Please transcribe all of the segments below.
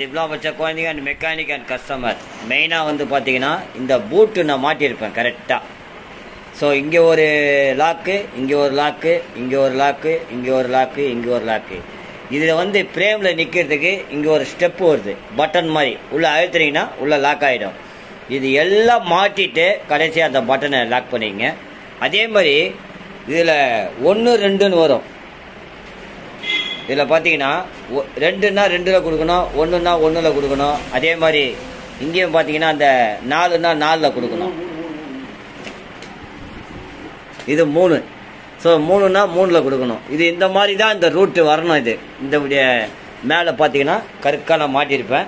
diploma படித்த குழந்தைங்க and mechanic and customer மெயினாக வந்து பார்த்தீங்கன்னா இந்த பூட்டு நான் மாட்டியிருப்பேன் கரெக்டாக ஸோ இங்கே ஒரு லாக்கு இங்கே ஒரு லாக்கு இங்கே ஒரு லாக்கு இங்கே ஒரு லாக்கு இங்கே ஒரு லாக்கு இதில் வந்து ஃப்ரேமில் நிற்கிறதுக்கு இங்கே ஒரு ஸ்டெப்பு வருது பட்டன் மாதிரி உள்ளே அழுத்துறீங்கன்னா உள்ளே லாக் ஆகிடும் இது எல்லாம் மாட்டிட்டு கடைசியாக அந்த பட்டனை லாக் பண்ணிங்க அதே மாதிரி இதில் ஒன்று ரெண்டுன்னு வரும் இதில் பார்த்தீங்கன்னா ஒ- ரெண்டுன்னா ரெண்டில் கொடுக்கணும் ஒன்றுனா ஒன்றில் கொடுக்கணும் அதே மாதிரி இங்கேயும் பார்த்தீங்கன்னா அந்த நாலுன்னா நாலில் கொடுக்கணும் இது மூணு ஸோ மூணுன்னா மூணில் கொடுக்கணும் இது இந்த மாதிரி தான் இந்த ரூட்டு வரணும் இது இந்த இப்படிய மேலே பார்த்தீங்கன்னா கருக்கா நான் மாட்டியிருப்பேன்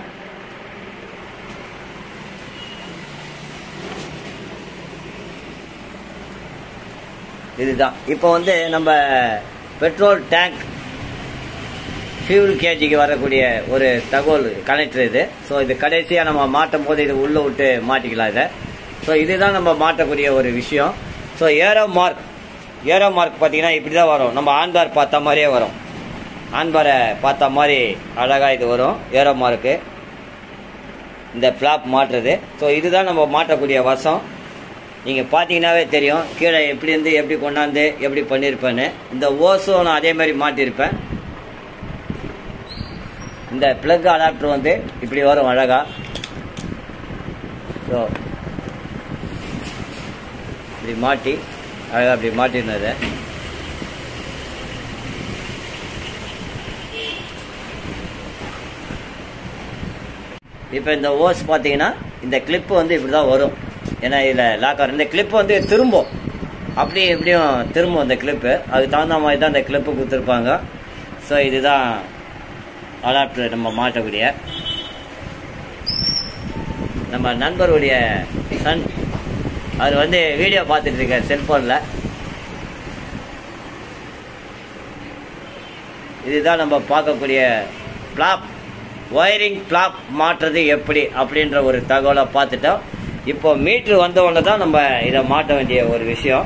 இதுதான் இப்போ வந்து நம்ம பெட்ரோல் டேங்க் ஃபியூல் கேஜிக்கு வரக்கூடிய ஒரு தகவல் கனெக்டர் இது ஸோ இது கடைசியாக நம்ம மாட்டும் போது இது உள்ளே விட்டு மாட்டிக்கலாம் இதை ஸோ இதுதான் நம்ம மாட்டக்கூடிய ஒரு விஷயம் so arrow mark arrow mark பார்த்தீங்கன்னா இப்படி தான் வரும் நம்ம ஆண்பார் பார்த்த மாதிரியே வரும் ஆண்பாரை பார்த்த மாதிரி அழகாக இது வரும் ஏரோ மார்க்கு இந்த ஃப்ளாப் மாட்டுறது ஸோ இதுதான் நம்ம மாட்டக்கூடிய வசம் நீங்கள் பார்த்தீங்கன்னாவே தெரியும் கீழே எப்படி இருந்து எப்படி கொண்டாந்து எப்படி பண்ணியிருப்பேன்னு இந்த ஓஸும் நான் அதே மாதிரி மாட்டியிருப்பேன் இந்த பிளக் அடாப்டர் வந்து இப்படி வரும் அழகா ஸோ இப்படி மாட்டி அழகா இப்படி மாட்டிருந்தது இப்போ இந்த ஓஸ் பார்த்தீங்கன்னா இந்த கிளிப்பு வந்து இப்படி தான் வரும் ஏன்னா இதில் லாக்கர் இந்த கிளிப்பு வந்து திரும்பும் அப்படியே எப்படியும் திரும்பும் இந்த கிளிப்பு அதுக்கு தகுந்த மாதிரி தான் இந்த கிளிப்பு கொடுத்துருப்பாங்க ஸோ இதுதான் அடாப்டர் நம்ம மாட்டக்கூடிய நம்ம நண்பருடைய சன் அவர் வந்து வீடியோ பார்த்துட்டு இருக்கார் செல்ஃபோனில் இதுதான் நம்ம பார்க்கக்கூடிய பிளாப் ஒயரிங் பிளாப் மாற்றுறது எப்படி அப்படின்ற ஒரு தகவலை பார்த்துட்டோம் இப்போ மீட்ரு வந்தவொடனே தான் நம்ம இதை மாட்ட வேண்டிய ஒரு விஷயம்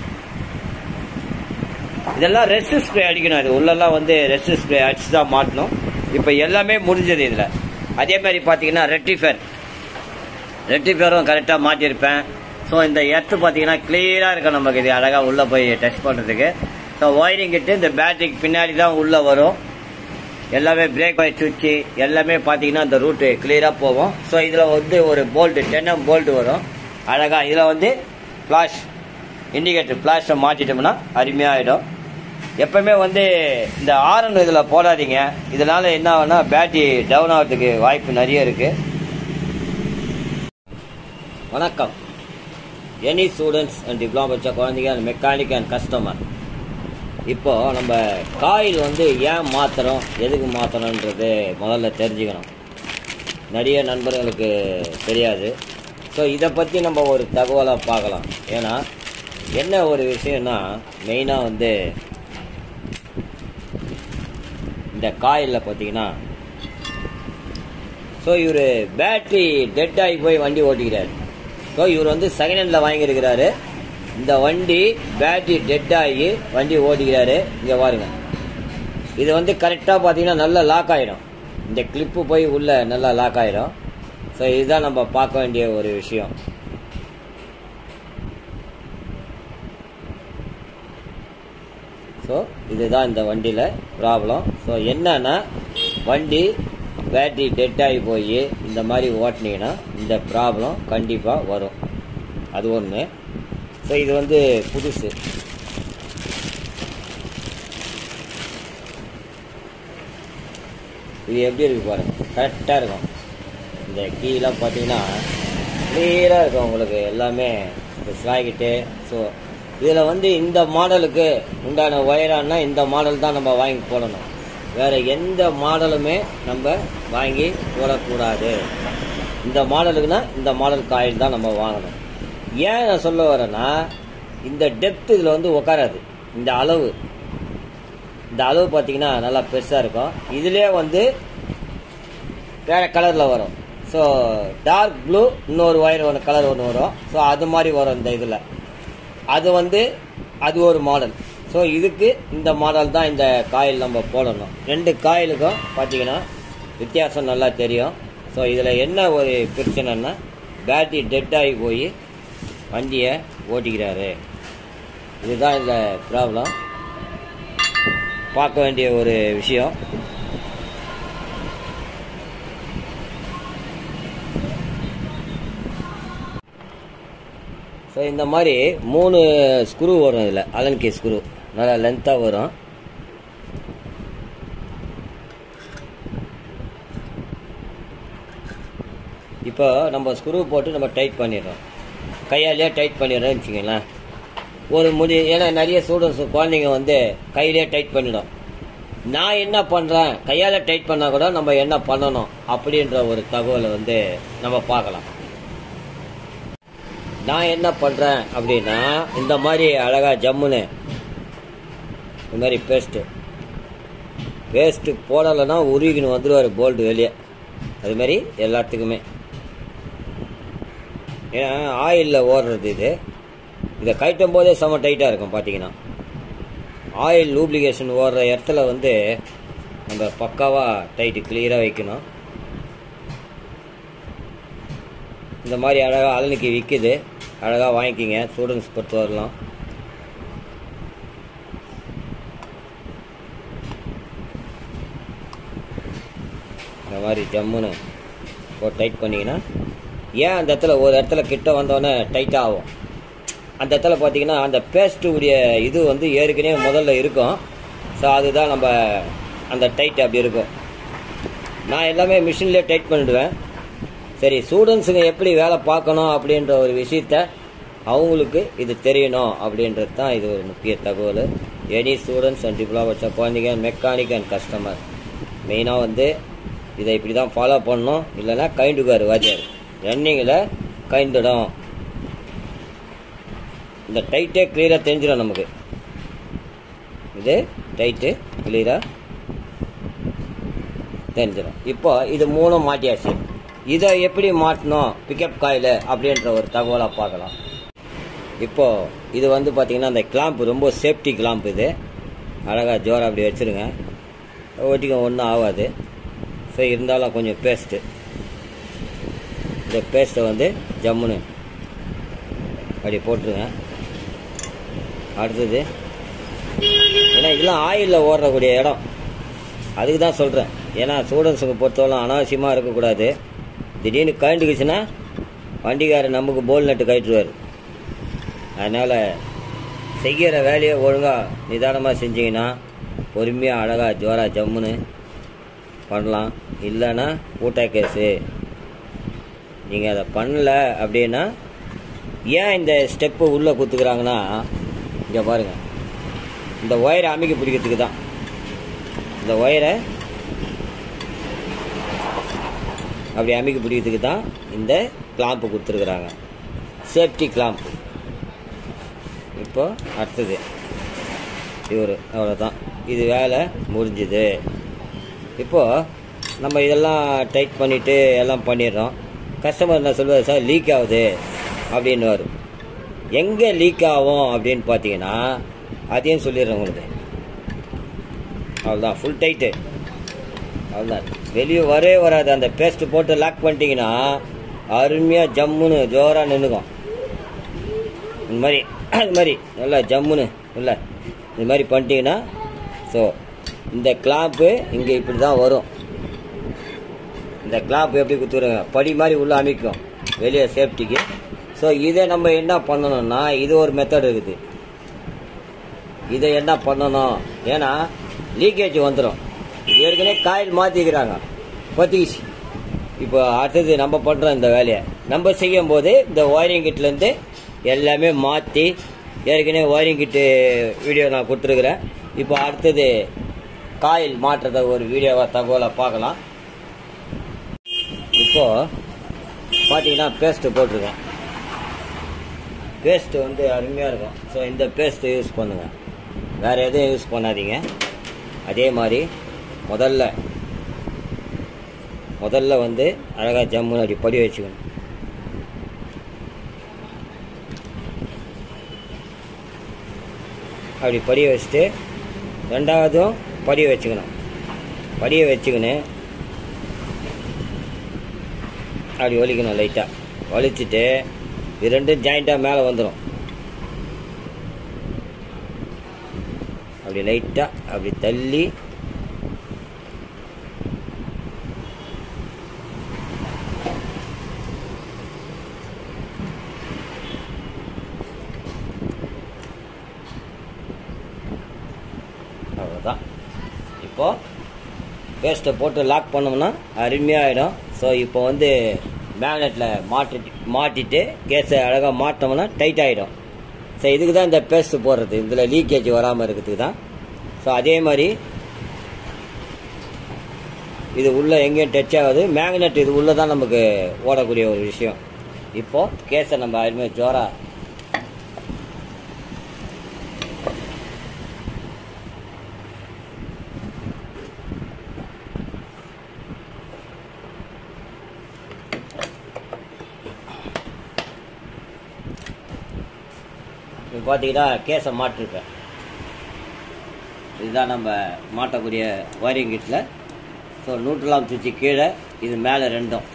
இதெல்லாம் ரெஸ்ட் ஸ்ப்ரே அடிக்கணும் இது உள்ளெல்லாம் வந்து ரெஸ்ட் ஸ்ப்ரே அடிச்சு தான் மாட்டணும் இப்போ எல்லாமே முடிஞ்சது இதில் அதே மாதிரி பார்த்தீங்கன்னா ரெட்டிஃபர் ரெட்டிஃபரும் கரெக்டாக மாட்டியிருப்பேன் ஸோ இந்த எர்த்து பார்த்தீங்கன்னா கிளியராக இருக்கும் நமக்கு இது அழகாக உள்ளே போய் டச் பண்ணுறதுக்கு ஸோ ஒயரிங் கிட்டு இந்த பேட்டரிக்கு பின்னாடி தான் உள்ளே வரும் எல்லாமே பிரேக் பாய் சுவிட்சு எல்லாமே பார்த்தீங்கன்னா இந்த ரூட்டு கிளியராக போகும் ஸோ இதில் வந்து ஒரு போல்ட்டு டென் எம் போல்ட்டு வரும் அழகாக இதில் வந்து ஃப்ளாஷ் இண்டிகேட்டர் ஃப்ளாஷை மாட்டிட்டோம்னா அருமையாகிடும் எப்பவுமே வந்து இந்த ஆரன் இதில் போடாதீங்க இதனால என்ன ஆகும்னா பேட்டரி டவுன் ஆகிறதுக்கு வாய்ப்பு நிறைய இருக்கு வணக்கம் எனி ஸ்டூடெண்ட்ஸ் அண்ட் டிப்ளமா படித்த குழந்தைங்க அண்ட் மெக்கானிக் அண்ட் கஸ்டமர் இப்போ நம்ம காயில் வந்து ஏன் மாத்துறோம் எதுக்கு மாத்துறோன்றது முதல்ல தெரிஞ்சுக்கணும் நிறைய நண்பர்களுக்கு தெரியாது ஸோ இதை பற்றி நம்ம ஒரு தகவலாக பார்க்கலாம் ஏன்னா என்ன ஒரு விஷயம்னா மெயினாக வந்து இந்த காயிலில் பார்த்தீங்கன்னா ஸோ இவர் பேட்டரி டெட் ஆகி போய் வண்டி ஓட்டிக்கிறார் ஸோ இவர் வந்து செகண்ட் ஹேண்டில் வாங்கியிருக்கிறாரு இந்த வண்டி பேட்டரி டெட் ஆகி வண்டி ஓட்டிக்கிறாரு இங்கே பாருங்க இது வந்து கரெக்டாக பார்த்தீங்கன்னா நல்லா லாக் ஆகிடும் இந்த கிளிப்பு போய் உள்ள நல்லா லாக் ஆகிடும் ஸோ இதுதான் நம்ம பார்க்க வேண்டிய ஒரு விஷயம் ஸோ இதுதான் இந்த வண்டியில் ப்ராப்ளம் ஸோ என்னன்னா வண்டி பேட்டரி டெட் ஆகி போய் இந்த மாதிரி ஓட்டினீங்கன்னா இந்த ப்ராப்ளம் கண்டிப்பாக வரும் அது ஒன்று ஸோ இது வந்து புதுசு இது எப்படி இருக்கு பாருங்க கரெக்டாக இருக்கும் இந்த கீழெலாம் பார்த்தீங்கன்னா கிளியராக இருக்கும் உங்களுக்கு எல்லாமே இந்த ஸ்லாகிட்டு ஸோ இதில் வந்து இந்த மாடலுக்கு உண்டான ஒயரானா இந்த மாடல் தான் நம்ம வாங்கி போடணும் வேற எந்த மாடலுமே நம்ம வாங்கி போடக்கூடாது இந்த மாடலுக்குன்னா இந்த மாடல் காயில் தான் நம்ம வாங்கணும் ஏன் நான் சொல்ல வரேன்னா இந்த டெப்த் இதில் வந்து உட்காராது இந்த அளவு இந்த அளவு பார்த்தீங்கன்னா நல்லா பெருசாக இருக்கும் இதுலேயே வந்து வேற கலரில் வரும் ஸோ டார்க் ப்ளூ இன்னொரு ஒயர் ஒன்று கலர் ஒன்று வரும் ஸோ அது மாதிரி வரும் இந்த இதில் அது வந்து அது ஒரு மாடல் ஸோ இதுக்கு இந்த மாடல் தான் இந்த காயில் நம்ம போடணும் ரெண்டு காயிலுக்கும் பார்த்தீங்கன்னா வித்தியாசம் நல்லா தெரியும் ஸோ இதில் என்ன ஒரு பிரச்சனைன்னா பேட்டரி டெட் ஆகி போய் வண்டியை ஓட்டிக்கிறாரு இதுதான் இதில் ப்ராப்ளம் பார்க்க வேண்டிய ஒரு விஷயம் ஸோ இந்த மாதிரி மூணு ஸ்க்ரூ வரும் இதில் அலன்கே ஸ்க்ரூ நல்லா லென்த்தாக வரும் இப்போ நம்ம ஸ்க்ரூ போட்டு நம்ம டைட் பண்ணிடுறோம் கையாலேயே டைட் பண்ணிடுறோம்னு வச்சுக்கோங்களேன் ஒரு முடி ஏன்னா நிறைய ஸ்டூடெண்ட்ஸ் குழந்தைங்க வந்து கையிலே டைட் பண்ணிடும் நான் என்ன பண்ணுறேன் கையால் டைட் பண்ணால் கூட நம்ம என்ன பண்ணணும் அப்படின்ற ஒரு தகவலை வந்து நம்ம பார்க்கலாம் நான் என்ன பண்ணுறேன் அப்படின்னா இந்த மாதிரி அழகாக ஜம்முன்னு இந்த மாதிரி பேஸ்ட்டு பேஸ்ட்டு போடலைன்னா உருகின்னு வந்துடுவார் போல்டு வெளியே அது மாதிரி எல்லாத்துக்குமே ஏன்னா ஆயிலில் ஓடுறது இது இதை கழட்டும் போதே செம டைட்டாக இருக்கும் பார்த்தீங்கன்னா ஆயில் லூப்ளிகேஷன் ஓடுற இடத்துல வந்து நம்ம பக்காவாக டைட்டு கிளியராக வைக்கணும் இந்த மாதிரி அழகாக அலனுக்கு விற்குது அழகாக வாங்கிக்கிங்க ஸ்டூடெண்ட்ஸ் பொறுத்து வரலாம் இந்த மாதிரி ஜம்முன்னு போட்டு டைட் பண்ணிங்கன்னா ஏன் அந்த இடத்துல ஒரு இடத்துல கிட்ட வந்தோடனே டைட்டாக ஆகும் அந்த இடத்துல பார்த்தீங்கன்னா அந்த பேஸ்ட்டு உடைய இது வந்து ஏற்கனவே முதல்ல இருக்கும் ஸோ அதுதான் நம்ம அந்த டைட் அப்படி இருக்கும் நான் எல்லாமே மிஷின்லேயே டைட் பண்ணிடுவேன் சரி ஸ்டூடெண்ட்ஸுங்க எப்படி வேலை பார்க்கணும் அப்படின்ற ஒரு விஷயத்த அவங்களுக்கு இது தெரியணும் அப்படின்றது தான் இது ஒரு முக்கிய தகவல் எனி ஸ்டூடெண்ட்ஸ் அண்ட் டிப்ளா வச்ச குழந்தைங்க மெக்கானிக் அண்ட் கஸ்டமர் மெயினாக வந்து இதை இப்படி தான் ஃபாலோ பண்ணணும் இல்லைன்னா கைண்டுக்கார் வாத்தியார் ரன்னிங்கில் கைந்துடும் இந்த டைட்டே கிளியராக தெரிஞ்சிடும் நமக்கு இது டைட்டு கிளியராக தெரிஞ்சிடும் இப்போ இது மூணும் மாட்டியாச்சு இதை எப்படி மாட்டணும் பிக்கப் காயில் அப்படின்ற ஒரு தகவலாக பார்க்கலாம் இப்போ இது வந்து பார்த்தீங்கன்னா அந்த கிளாம்ப் ரொம்ப சேஃப்டி கிளாம்ப் இது அழகாக ஜோராக அப்படி வச்சுருங்க ஓட்டிக்க ஒன்றும் ஆகாது ஸோ இருந்தாலும் கொஞ்சம் பேஸ்ட்டு இந்த பேஸ்ட்டை வந்து ஜம்முன்னு அப்படி போட்டுருங்க அடுத்தது ஏன்னா இதெல்லாம் ஆயிலில் ஓடுறக்கூடிய இடம் அதுக்கு தான் சொல்கிறேன் ஏன்னா ஸ்டூடெண்ட்ஸுக்கு பொறுத்தவரை அனாவசியமாக இருக்கக்கூடாது திடீர்னு கழண்டுக்குச்சுன்னா வண்டிக்காரர் நமக்கு போல் நட்டு கழட்டுருவார் அதனால் செய்கிற வேலையை ஒழுங்காக நிதானமாக செஞ்சீங்கன்னா பொறுமையாக அழகாக ஜோரா ஜம்முன்னு பண்ணலாம் இல்லைன்னா ஊட்டா கேஸு நீங்கள் அதை பண்ணல அப்படின்னா ஏன் இந்த ஸ்டெப்பு உள்ளே குத்துக்கிறாங்கன்னா இங்கே பாருங்கள் இந்த ஒயரை அமைக்க பிடிக்கிறதுக்கு தான் இந்த ஒயரை அப்படி அமைக்க பிடிக்கிறதுக்கு தான் இந்த கிளாம்பு கொடுத்துருக்குறாங்க சேஃப்டி கிளாம்பு இப்போ அடுத்தது இவர் அவ்வளோதான் இது வேலை முடிஞ்சுது இப்போது நம்ம இதெல்லாம் டைட் பண்ணிவிட்டு எல்லாம் பண்ணிடுறோம் கஸ்டமர் என்ன சொல்லுவார் சார் லீக் ஆகுது அப்படின்னுவார் எங்கே லீக் ஆகும் அப்படின்னு பார்த்தீங்கன்னா அதையும் சொல்லிடுறேன் உங்களுக்கு அவ்வளோதான் ஃபுல் டைட்டு அவ்வளோதான் வெளியே வரவே வராது அந்த பேஸ்ட்டு போட்டு லாக் பண்ணிட்டீங்கன்னா அருமையாக ஜம்முன்னு ஜோராக நின்றுக்கும் இந்த மாதிரி அது மாதிரி நல்லா ஜம்முன்னு இல்லை இது மாதிரி பண்ணிட்டீங்கன்னா ஸோ இந்த கிளாப்பு இங்கே இப்படி தான் வரும் இந்த கிளாப் எப்படி குத்துருங்க படி மாதிரி உள்ளே அமைக்கும் வெளியே சேஃப்டிக்கு ஸோ இதை நம்ம என்ன பண்ணணும்னா இது ஒரு மெத்தட் இருக்குது இதை என்ன பண்ணணும் ஏன்னா லீக்கேஜ் வந்துடும் ஏற்கனவே காயில் மாற்றிக்கிறாங்க பத்திக்கிச்சு இப்போ அடுத்தது நம்ம பண்ணுறோம் இந்த வேலையை நம்ம செய்யும் போது இந்த ஒயரிங் கிட்லேருந்து எல்லாமே மாற்றி ஏற்கனவே ஒயரிங் கிட்டு வீடியோ நான் கொடுத்துருக்குறேன் இப்போ அடுத்தது காயில் மாற்றுறத ஒரு வீடியோவாக தகவலை பார்க்கலாம் இப்போது பார்த்தீங்கன்னா பேஸ்ட்டு போட்டிருக்கேன் பேஸ்ட்டு வந்து அருமையாக இருக்கும் ஸோ இந்த பேஸ்ட்டு யூஸ் பண்ணுங்கள் வேறு எதுவும் யூஸ் பண்ணாதீங்க அதே மாதிரி முதல்ல முதல்ல வந்து அழகாக ஜம்முன்னு அப்படி படி வச்சுக்கணும் அப்படி படிய வச்சுட்டு ரெண்டாவதும் படிய வச்சுக்கணும் படிய வச்சுக்கின்னு அப்படி வலிக்கணும் லைட்டாக வலிச்சுட்டு இது ரெண்டும் ஜாயிண்ட்டாக மேலே வந்துடும் அப்படி லைட்டாக அப்படி தள்ளி அவ்வளோதான் இப்போ பேஸ்ட்டை போட்டு லாக் பண்ணோம்னா அருமையாகிடும் ஸோ இப்போ வந்து மேக்னெட்டில் மாட்டி மாட்டிட்டு கேஸை அழகாக மாட்டோம்னா டைட் ஆகிடும் ஸோ இதுக்கு தான் இந்த பேஸ்ட்டு போடுறது இதில் லீக்கேஜ் வராமல் இருக்கிறதுக்கு தான் ஸோ அதே மாதிரி இது உள்ளே எங்கேயும் டச் ஆகாது மேக்னெட் இது உள்ளே தான் நமக்கு ஓடக்கூடிய ஒரு விஷயம் இப்போது கேஸை நம்ம அருமையாக ஜோரா இப்போ பார்த்தீங்கன்னா கேஸை மாட்டிருப்பேன் இதுதான் நம்ம மாட்டக்கூடிய ஒயரிங் கிட்டில் ஸோ நூற்றலாம் சுவிட்சு கீழே இது மேலே ரெண்டும்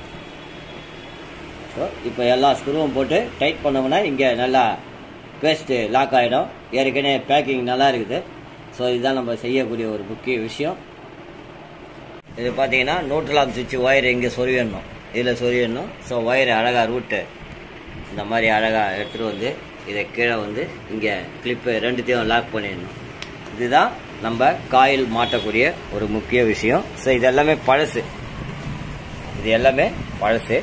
ஸோ இப்போ எல்லா ஸ்க்ரூவும் போட்டு டைட் பண்ணோம்னா இங்கே நல்லா பேஸ்ட்டு லாக் ஆகிடும் ஏற்கனவே பேக்கிங் நல்லா இருக்குது ஸோ இதுதான் நம்ம செய்யக்கூடிய ஒரு முக்கிய விஷயம் இது பார்த்தீங்கன்னா நூற்றலாம் சுவிட்சு ஒயர் இங்கே சொருவிடணும் இதில் சொருவிடணும் ஸோ ஒயர் அழகாக ரூட்டு இந்த மாதிரி அழகாக எடுத்துகிட்டு வந்து இதை கீழே வந்து இங்கே கிளிப்பு ரெண்டுத்தையும் லாக் பண்ணிடணும் இதுதான் நம்ம காயில் மாட்டக்கூடிய ஒரு முக்கிய விஷயம் ஸோ இது எல்லாமே பழசு இது எல்லாமே பழசு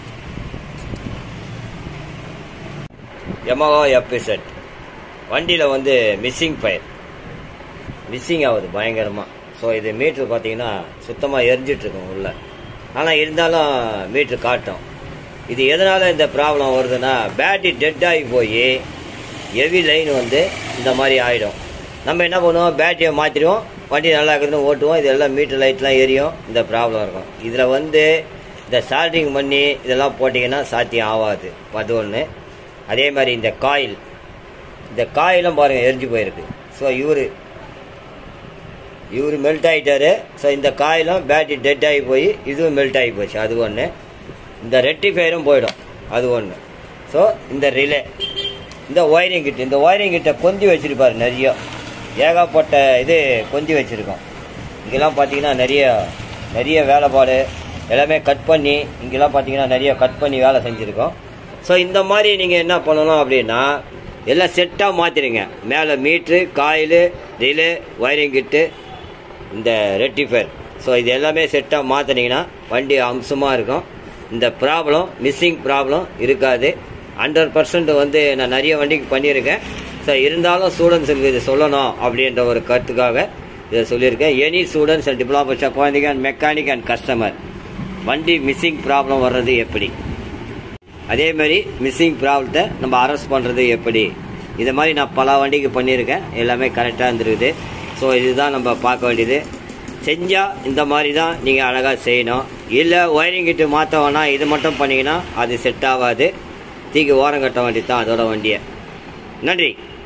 எமகா எபிசெட் வண்டியில் வந்து மிஸ்ஸிங் ஃபயர் மிஸ்ஸிங் ஆகுது பயங்கரமாக ஸோ இது மீட்ரு பார்த்தீங்கன்னா சுத்தமாக எரிஞ்சிட்டு இருக்கும் உள்ள ஆனால் இருந்தாலும் மீட்ரு காட்டும் இது எதனால் இந்த ப்ராப்ளம் வருதுன்னா பேட்டரி டெட் ஆகி போய் ஹெவி லைன் வந்து இந்த மாதிரி ஆகிடும் நம்ம என்ன பண்ணுவோம் பேட்டரியை மாற்றிடுவோம் வண்டி நல்லா இருக்குதுன்னு ஓட்டுவோம் இது எல்லாம் மீட்டர் லைட்லாம் எரியும் இந்த ப்ராப்ளம் இருக்கும் இதில் வந்து இந்த சால்ட்ரிங் பண்ணி இதெல்லாம் போட்டிங்கன்னா சாத்தியம் ஆகாது அது ஒன்று அதே மாதிரி இந்த காயில் இந்த காயிலும் பாருங்கள் எரிஞ்சு போயிருக்கு ஸோ இவர் இவர் மெல்ட் ஆகிட்டாரு ஸோ இந்த காயிலும் பேட்டரி டெட் ஆகி போய் இதுவும் மெல்ட் ஆகி போச்சு அது ஒன்று இந்த ரெட்டிஃபயரும் போயிடும் அது ஒன்று ஸோ இந்த ரிலே இந்த ஒயரிங் கிட்ட இந்த ஒயரிங் கிட்ட கொஞ்சி வச்சிருப்பாரு நிறைய ஏகப்பட்ட இது கொஞ்சி வச்சுருக்கோம் இங்கெல்லாம் பார்த்தீங்கன்னா நிறைய நிறைய வேலைப்பாடு எல்லாமே கட் பண்ணி இங்கெல்லாம் பார்த்தீங்கன்னா நிறைய கட் பண்ணி வேலை செஞ்சுருக்கோம் ஸோ இந்த மாதிரி நீங்கள் என்ன பண்ணணும் அப்படின்னா எல்லாம் செட்டாக மாற்றிடுங்க மேலே meter coil relay wiring kit இந்த ரெட்டிஃபயர் ஸோ இது எல்லாமே செட்டாக மாற்றினீங்கன்னா வண்டி அம்சமாக இருக்கும் இந்த ப்ராப்ளம் மிஸ்ஸிங் ப்ராப்ளம் இருக்காது ஹண்ட்ரட் பர்சன்ட் வந்து நான் நிறைய வண்டிக்கு பண்ணியிருக்கேன் ஸோ இருந்தாலும் ஸ்டூடெண்ட்ஸுக்கு இது சொல்லணும் அப்படின்ற ஒரு கருத்துக்காக இதை சொல்லியிருக்கேன் எனி ஸ்டூடெண்ட்ஸ் அண்ட் டிப்ளமா படித்த குழந்தைங்க அண்ட் மெக்கானிக் அண்ட் கஸ்டமர் வண்டி மிஸ்ஸிங் ப்ராப்ளம் வர்றது எப்படி அதே மாதிரி மிஸ்ஸிங் ப்ராப்ளத்தை நம்ம அரெஸ்ட் பண்ணுறது எப்படி இது மாதிரி நான் பல வண்டிக்கு பண்ணியிருக்கேன் எல்லாமே கரெக்டாக இருந்திருக்குது ஸோ இதுதான் நம்ம பார்க்க வேண்டியது செஞ்சால் இந்த மாதிரி தான் நீங்கள் அழகாக செய்யணும் இல்லை ஒயரிங் கிட்டு மாற்ற வேணாம் இது மட்டும் பண்ணிங்கன்னா அது செட் ஆகாது தீக்கு ஓரம் கட்ட வேண்டியது தான் அதோட வண்டியை நன்றி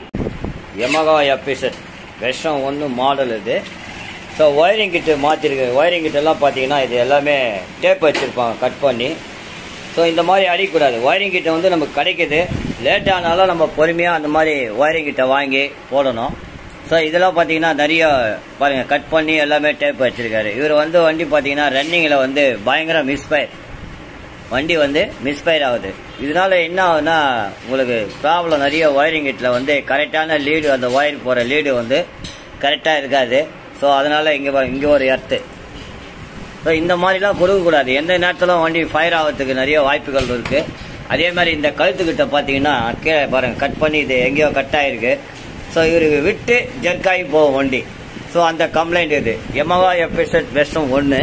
எமகா எபிசட் விஷம் ஒன்று மாடல் இது ஸோ ஒயரிங் கிட்டு மாற்றிருக்கு ஒயரிங் கிட்டெல்லாம் பார்த்தீங்கன்னா இது எல்லாமே டேப் வச்சுருப்பாங்க கட் பண்ணி ஸோ இந்த மாதிரி அடிக்கக்கூடாது ஒயரிங் கிட்ட வந்து நமக்கு கிடைக்குது லேட் ஆனாலும் நம்ம பொறுமையாக அந்த மாதிரி ஒயரிங் கிட்ட வாங்கி போடணும் ஸோ இதெல்லாம் பார்த்தீங்கன்னா நிறைய பாருங்கள் கட் பண்ணி எல்லாமே டேப் வச்சுருக்காரு இவர் வந்து வண்டி பார்த்தீங்கன்னா ரன்னிங்கில் வந்து பயங்கர மிஸ்பயர் வண்டி வந்து மிஸ்பயர் ஆகுது இதனால என்ன ஆகுதுன்னா உங்களுக்கு ப்ராப்ளம் நிறைய ஒயரிங் கிட்டில் வந்து கரெக்டான லீடு அந்த ஒயர் போகிற லீடு வந்து கரெக்டாக இருக்காது ஸோ அதனால் இங்கே இங்கே ஒரு எர்த்து ஸோ இந்த மாதிரிலாம் கொடுக்கக்கூடாது எந்த நேரத்திலும் வண்டி ஃபயர் ஆகிறதுக்கு நிறைய வாய்ப்புகள் இருக்குது அதே மாதிரி இந்த கழுத்துக்கிட்ட பார்த்தீங்கன்னா கீழே பாருங்கள் கட் பண்ணி இது எங்கேயோ கட் ஆகிருக்கு ஸோ இவருக்கு விட்டு ஜர்க்காகி போகும் வண்டி ஸோ அந்த கம்ப்ளைண்ட் இது எமவா எபிசட் வெஸ்டம் ஒன்று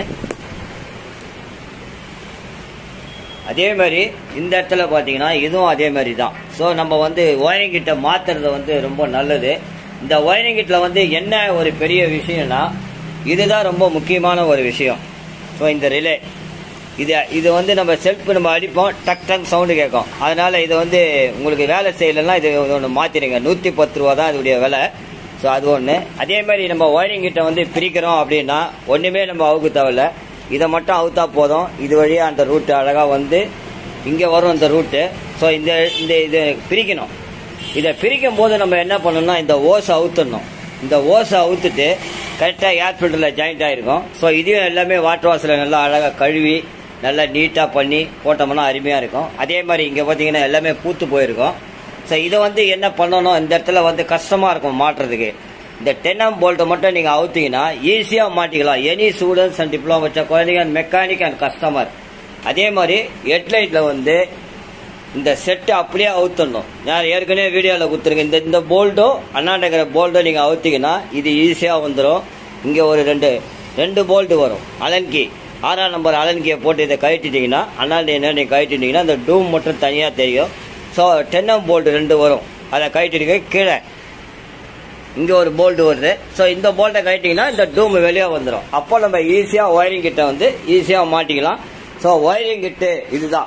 அதே மாதிரி இந்த இடத்துல பார்த்தீங்கன்னா இதுவும் அதே மாதிரி தான் ஸோ நம்ம வந்து ஒயரிங் கிட்ட மாற்றுறது வந்து ரொம்ப நல்லது இந்த ஒயரிங் கிட்ட வந்து என்ன ஒரு பெரிய விஷயம்னா இதுதான் ரொம்ப முக்கியமான ஒரு விஷயம் ஸோ இந்த ரிலே இது இது வந்து நம்ம செல்ஃப் நம்ம அடிப்போம் டக் டக் சவுண்டு கேட்கும் அதனால இது வந்து உங்களுக்கு வேலை செய்யலைன்னா இது ஒன்று மாற்றிடுங்க நூற்றி பத்து ரூபா தான் இதோடைய விலை ஸோ அது ஒன்று அதே மாதிரி நம்ம ஒயரிங் கிட்ட வந்து பிரிக்கிறோம் அப்படின்னா ஒன்றுமே நம்ம அவுக்கு தேவையில்ல இதை மட்டும் அவுத்தா போதும் இது வழியாக அந்த ரூட்டு அழகாக வந்து இங்கே வரும் இந்த ரூட்டு ஸோ இந்த இந்த இது பிரிக்கணும் இதை பிரிக்கும் போது நம்ம என்ன பண்ணணும்னா இந்த ஓஸை அவுத்துடணும் இந்த ஓஸை அவுத்துட்டு கரெக்டாக ஏர் ஃபில்டரில் ஜாயிண்ட் ஆகிருக்கும் ஸோ இதையும் எல்லாமே வாட்டர் வாஷில் நல்லா அழகாக கழுவி நல்லா நீட்டாக பண்ணி போட்டோம்னா அருமையாக இருக்கும் அதே மாதிரி இங்கே பார்த்தீங்கன்னா எல்லாமே பூத்து போயிருக்கும் ஸோ இதை வந்து என்ன பண்ணணும் இந்த இடத்துல வந்து கஷ்டமாக இருக்கும் மாட்டுறதுக்கு இந்த டென்னம் போல்ட்டை மட்டும் நீங்கள் அவுத்தீங்கன்னா ஈஸியாக மாட்டிக்கலாம் எனி ஸ்டூடெண்ட்ஸ் அண்ட் டிப்ளமோ வச்ச குழந்தைங்க அண்ட் மெக்கானிக் அண்ட் கஸ்டமர் அதே மாதிரி ஹெட்லைட்டில் வந்து இந்த செட்டை அப்படியே அவுத்துடணும் நான் ஏற்கனவே வீடியோவில் கொடுத்துருக்கேன் இந்த இந்த போல்ட்டோ அண்ணாண்டங்கிற போல்ட்டோ நீங்கள் அவுத்தீங்கன்னா இது ஈஸியாக வந்துடும் இங்கே ஒரு ரெண்டு ரெண்டு போல்ட்டு வரும் அலன்கி ஆறாம் நம்பர் அலன்கியை போட்டு இதை கழட்டிட்டீங்கன்னா அண்ணாண்ட என்ன நீங்கள் கழட்டிட்டீங்கன்னா இந்த டூம் மட்டும் தனியாக தெரியும் ஸோ டென்னம் போல்ட்டு ரெண்டு வரும் அதை கழட்டிட்டு கீழே இங்கே ஒரு போல்ட்டு வருது ஸோ இந்த போல்ட்டை கழட்டிங்கன்னா இந்த டூம் வெளியே வந்துடும் அப்போ நம்ம ஈஸியாக ஒயரிங் கிட்ட வந்து ஈஸியாக மாட்டிக்கலாம் ஸோ ஒயரிங் கிட்டு இதுதான்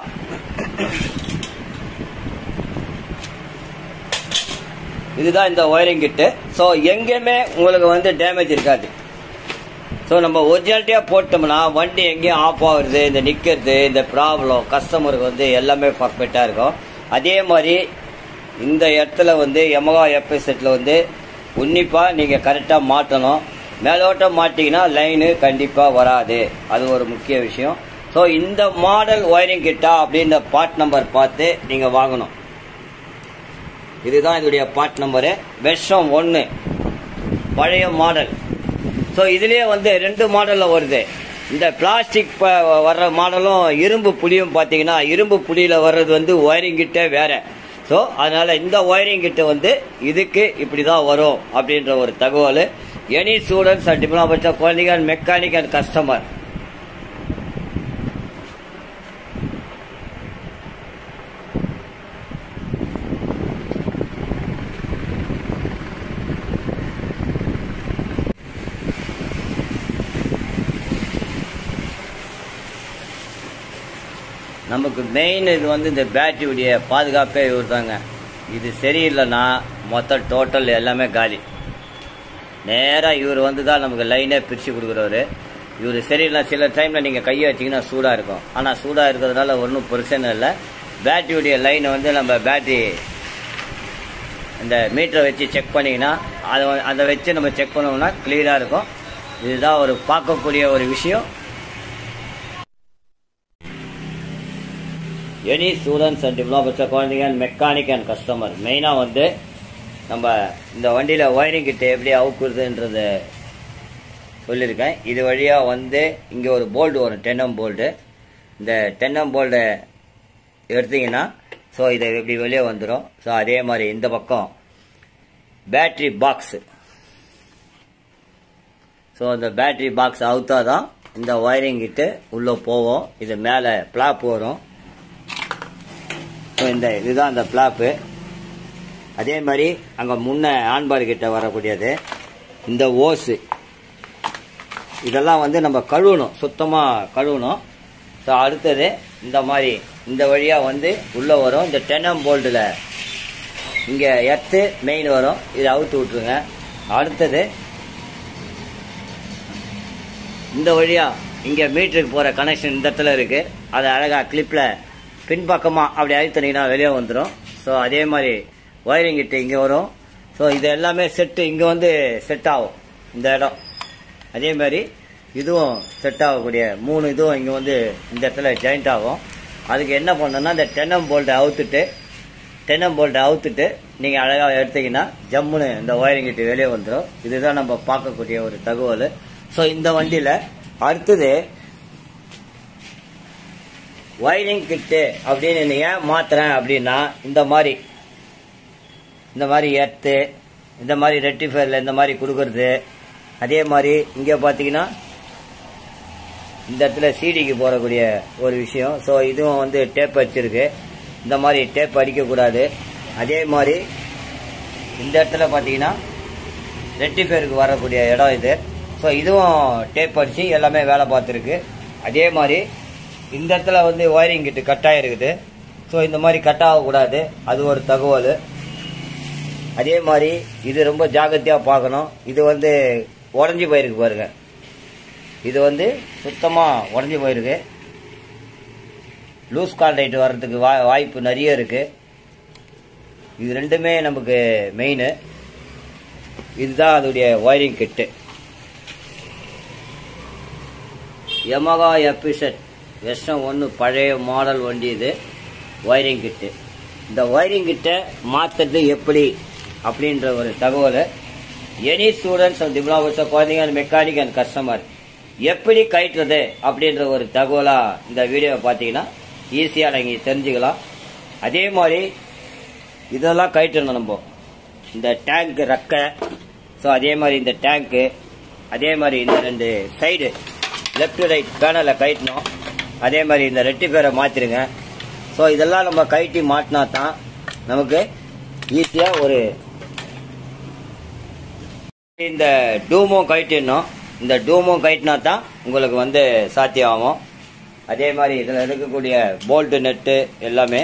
இதுதான் இந்த ஒயரிங் கிட்டு ஸோ எங்கேயுமே உங்களுக்கு வந்து டேமேஜ் இருக்காது ஸோ நம்ம ஒரிஜினாலிட்டியாக போட்டோம்னா வண்டி எங்கேயும் ஆஃப் ஆகுறது இந்த நிற்கிறது இந்த ப்ராப்ளம் கஸ்டமருக்கு வந்து எல்லாமே பர்ஃபெக்டாக இருக்கும் அதே மாதிரி இந்த இடத்துல வந்து எமகா எஃப்எஸ் செட்டில் வந்து உன்னிப்பாக நீங்கள் கரெக்டாக மாட்டணும் மேலோட்டம் மாட்டிங்கன்னா லைனு கண்டிப்பாக வராது அது ஒரு முக்கிய விஷயம் ஸோ இந்த மாடல் ஒயரிங் கிட்டா அப்படின்ற பார்ட் நம்பர் பார்த்து நீங்கள் வாங்கணும் இதுதான் இதோடைய பார்ட் நம்பரு வெர்ஷம் ஒன்று பழைய மாடல் ஸோ இதுலேயே வந்து ரெண்டு மாடலில் வருது இந்த பிளாஸ்டிக் வர்ற மாடலும் இரும்பு புளியும் பார்த்தீங்கன்னா இரும்பு புளியில் வர்றது வந்து ஒயரிங் கிட்டே வேற ஸோ அதனால் இந்த ஒயரிங் கிட்ட வந்து இதுக்கு இப்படி தான் வரும் அப்படின்ற ஒரு தகவல் எனி ஸ்டூடெண்ட்ஸ் அண்ட் டிப்ளமா படித்த குழந்தைங்க அண்ட் மெக்கானிக் அண்ட் கஸ்டமர் நமக்கு மெயின் இது வந்து இந்த பேட்டரியுடைய பாதுகாப்பே இவர் தாங்க இது சரியில்லைன்னா மொத்தம் டோட்டல் எல்லாமே காலி நேராக இவர் வந்து தான் நமக்கு லைனே பிரித்து கொடுக்குறவர் இவர் சரியில்லை சில டைமில் நீங்கள் கையை வச்சிங்கன்னா சூடாக இருக்கும் ஆனால் சூடாக இருக்கிறதுனால ஒன்றும் பிரச்சனை இல்லை பேட்டரியுடைய லைனை வந்து நம்ம பேட்டரி இந்த மீட்டரை வச்சு செக் பண்ணிங்கன்னா அதை வ- அதை வச்சு நம்ம செக் பண்ணோம்னா கிளியராக இருக்கும் இதுதான் ஒரு பார்க்கக்கூடிய ஒரு விஷயம் எனி ஸ்டூடெண்ட்ஸ் அண்ட் டிப்ளமோஸ் குழந்தைங்க அண்ட் மெக்கானிக் அண்ட் கஸ்டமர் மெயினாக வந்து நம்ம இந்த வண்டியில் ஒயரிங் கிட்ட எப்படி அவுக்குறதுன்றத சொல்லியிருக்கேன் இது வழியாக வந்து இங்கே ஒரு போல்டு வரும் டென்னம் போல்டு இந்த டென்னம் போல்டை எடுத்தீங்கன்னா ஸோ இதை இப்படி வெளியே வந்துடும் ஸோ அதே மாதிரி இந்த பக்கம் பேட்ரி பாக்ஸு ஸோ அந்த பேட்ரி பாக்ஸ் அவுத்தா தான் இந்த ஒயரிங் கிட்ட உள்ளே போவோம் இது மேலே பிளாப் வரும் ஸோ இந்த இதுதான் அந்த பிளாப்பு அதே மாதிரி அங்கே முன்ன ஆண்பார் கிட்ட வரக்கூடியது இந்த ஓஸு இதெல்லாம் வந்து நம்ம கழுவணும் சுத்தமாக கழுவணும் ஸோ அடுத்தது இந்த மாதிரி இந்த வழியாக வந்து உள்ளே வரும் இந்த டென்னம் போல்ட்டில் இங்கே எர்த்து மெயின் வரும் இதை அவுத்து விட்ருங்க அடுத்தது இந்த வழியாக இங்கே மீட்டருக்கு போகிற கனெக்ஷன் இந்த இடத்துல இருக்குது அதை அழகாக கிளிப்பில் பின்பக்கமாக அப்படி அழுத்தினீங்கன்னா வெளியே வந்துடும் ஸோ அதே மாதிரி ஒயரிங் கிட்ட இங்கே வரும் ஸோ இது எல்லாமே செட்டு இங்கே வந்து செட் ஆகும் இந்த இடம் அதே மாதிரி இதுவும் செட் ஆகக்கூடிய மூணு இதுவும் இங்கே வந்து இந்த இடத்துல ஜாயிண்ட் ஆகும் அதுக்கு என்ன பண்ணணும்னா இந்த டென்னம் போல்ட்டை அவுத்துட்டு டென்னம் போல்ட்டை அவுத்துட்டு நீங்கள் அழகாக எடுத்தீங்கன்னா ஜம்முன்னு இந்த ஒயரிங் கிட்ட வெளியே வந்துடும் இதுதான் நம்ம பார்க்கக்கூடிய ஒரு தகவல் ஸோ இந்த வண்டியில் அடுத்தது ஒயரிங் கிட்டு அப்படின்னு நீ ஏன் மாத்துறேன் அப்படின்னா இந்த மாதிரி இந்த மாதிரி எர்த்து இந்த மாதிரி ரெட்டிஃபயரில் இந்த மாதிரி கொடுக்கறது அதே மாதிரி இங்கே பார்த்தீங்கன்னா இந்த இடத்துல சிடிக்கு போடக்கூடிய ஒரு விஷயம் ஸோ இதுவும் வந்து டேப் அடிச்சிருக்கு இந்த மாதிரி டேப் அடிக்கக்கூடாது அதே மாதிரி இந்த இடத்துல பார்த்தீங்கன்னா ரெட்டிஃபயருக்கு வரக்கூடிய இடம் இது ஸோ இதுவும் டேப் அடித்து எல்லாமே வேலை பார்த்துருக்கு அதே மாதிரி இந்த இடத்துல வந்து ஒயரிங் கிட்டு கட் ஆகிருக்குது ஸோ இந்த மாதிரி கட் ஆகக்கூடாது அது ஒரு தகவல் அதே மாதிரி இது ரொம்ப ஜாகிரதையாக பார்க்கணும் இது வந்து உடஞ்சி போயிருக்கு பாருங்க இது வந்து சுத்தமாக உடஞ்சி போயிருக்கு லூஸ் கால் ரைட் வர்றதுக்கு வா வாய்ப்பு நிறைய இருக்குது இது ரெண்டுமே நமக்கு மெயின் இதுதான் அதோடைய ஒயரிங் கிட்டு யமகா எபிசெட் வெர்ஷன் ஒன்று பழைய மாடல் வண்டி இது ஒயரிங் கிட்டு இந்த ஒயரிங் கிட்ட மாற்றுறது எப்படி அப்படின்ற ஒரு தகவலை எனி ஸ்டூடெண்ட்ஸ் அண்ட் டிப்ளமோஸ் குழந்தைங்க அண்ட் மெக்கானிக் அண்ட் கஸ்டமர் எப்படி கட்டுறது அப்படின்ற ஒரு தகவலாக இந்த வீடியோவை பார்த்தீங்கன்னா ஈஸியாக நீங்கள் தெரிஞ்சுக்கலாம் அதே மாதிரி இதெல்லாம் கயிட்டுணும் நம்ம இந்த டேங்க் ரெக்கை ஸோ அதே மாதிரி இந்த டேங்க்கு அதே மாதிரி இந்த ரெண்டு சைடு லெஃப்ட் ரைட் பேனலை கயிட்டணும் அதே மாதிரி இந்த ரெட்டி பேரை மாற்றிருங்க ஸோ இதெல்லாம் நம்ம கயிட்டி மாட்டினா தான் நமக்கு ஈஸியாக ஒரு இந்த டூமும் கயிட்டிடணும் இந்த டூமும் கயிட்டினா தான் உங்களுக்கு வந்து சாத்தியம் ஆகும் அதே மாதிரி இதில் இருக்கக்கூடிய போல்ட்டு நெட்டு எல்லாமே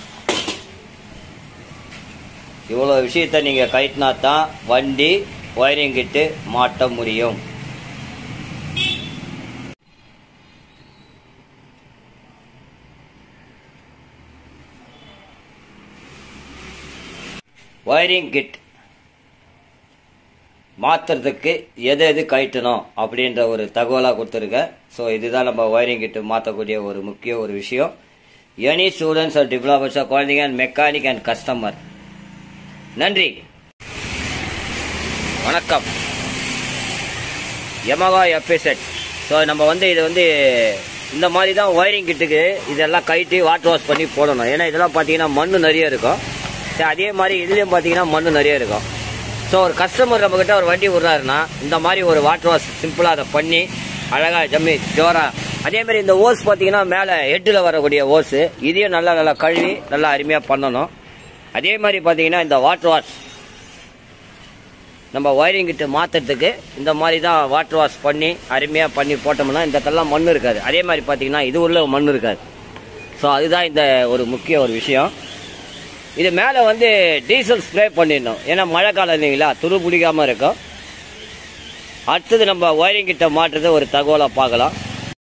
இவ்வளோ விஷயத்த நீங்கள் கயிட்டினா தான் வண்டி ஒயரிங் கிட்டு மாட்ட முடியும் ஒயரிங் கிட் மாற்றுறதுக்கு எது எது கயிட்டணும் அப்படின்ற ஒரு தகவலாக கொடுத்துருக்கேன் ஸோ இதுதான் நம்ம ஒயரிங் கிட்டு மாற்றக்கூடிய ஒரு முக்கிய ஒரு விஷயம் எனி ஸ்டூடெண்ட்ஸ் ஆர் டிப்ளமர்ஸ் குழந்தைங்க அண்ட் மெக்கானிக் அண்ட் கஸ்டமர் நன்றி வணக்கம் யமகா எஃப்எஸ்எட் ஸோ நம்ம வந்து இது வந்து இந்த மாதிரி தான் ஒயரிங் கிட்டுக்கு இதெல்லாம் கைட்டி வாட்டர் வாஷ் பண்ணி போடணும் ஏன்னா இதெல்லாம் பார்த்தீங்கன்னா மண் நிறைய இருக்கும் சரி அதே மாதிரி இதுலேயும் பார்த்தீங்கன்னா மண் நிறைய இருக்கும் ஸோ ஒரு கஸ்டமர் நம்மக்கிட்ட ஒரு வண்டி விட்றாருன்னா இந்த மாதிரி ஒரு வாட்டர் வாஷ் சிம்பிளாக அதை பண்ணி அழகாக ஜம்மி ஜோரா அதே மாதிரி இந்த ஓஸ் பார்த்தீங்கன்னா மேலே ஹெட்டில் வரக்கூடிய ஓஸு இதையும் நல்லா நல்லா கழுவி நல்லா அருமையாக பண்ணணும் அதே மாதிரி பார்த்தீங்கன்னா இந்த வாட்டர் வாஷ் நம்ம ஒயரிங் கிட்ட மாற்றுறதுக்கு இந்த மாதிரி தான் வாட்டர் வாஷ் பண்ணி அருமையாக பண்ணி போட்டோம்னா இந்த தள்ளலாம் மண் இருக்காது அதே மாதிரி பார்த்தீங்கன்னா இது உள்ள மண் இருக்காது ஸோ அதுதான் இந்த ஒரு முக்கிய ஒரு விஷயம் இது மேலே வந்து டீசல் ஸ்ப்ரே பண்ணிடணும் ஏன்னா மழை காலம் இல்லைங்களா துரு பிடிக்காமல் இருக்கும் அடுத்தது நம்ம ஒயரிங் கிட்ட மாட்டுறது ஒரு தகவலாக பார்க்கலாம்